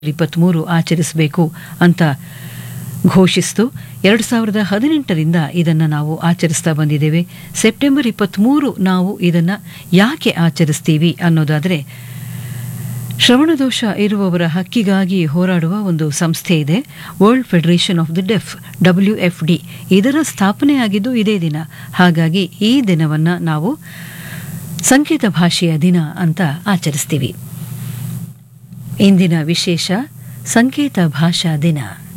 ಇಪ್ಪತ್ತ್ಮೂರು ಆಚರಿಸಬೇಕು ಅಂತ ಘೋಷಿಸಿತು ಎರಡು ಸಾವಿರದ ಹದಿನೆಂಟರಿಂದ ಇದನ್ನು ನಾವು ಆಚರಿಸ್ತಾ ಬಂದಿದ್ದೇವೆ ಸೆಪ್ಟೆಂಬರ್ ಇಪ್ಪತ್ತ್ಮೂರು ನಾವು ಇದನ್ನು ಯಾಕೆ ಆಚರಿಸ್ತೀವಿ ಅನ್ನೋದಾದರೆ ಶ್ರವಣದೋಷ ಇರುವವರ ಹಕ್ಕಿಗಾಗಿ ಹೋರಾಡುವ ಒಂದು ಸಂಸ್ಥೆ ಇದೆ world federation of the deaf W F D ಇದರ ಸ್ಥಾಪನೆ ಆಗಿದ್ದು ಇದೇ ದಿನ ಹಾಗಾಗಿ ಈ ದಿನವನ್ನು ನಾವು ಸಂಕೇತ ಭಾಷೆಯ ದಿನ ಅಂತ ಆಚರಿಸ್ತೀವಿ ಇಂದಿನ ವಿಶೇಷ ಸಂಕೇತ ಭಾಷಾ ದಿನ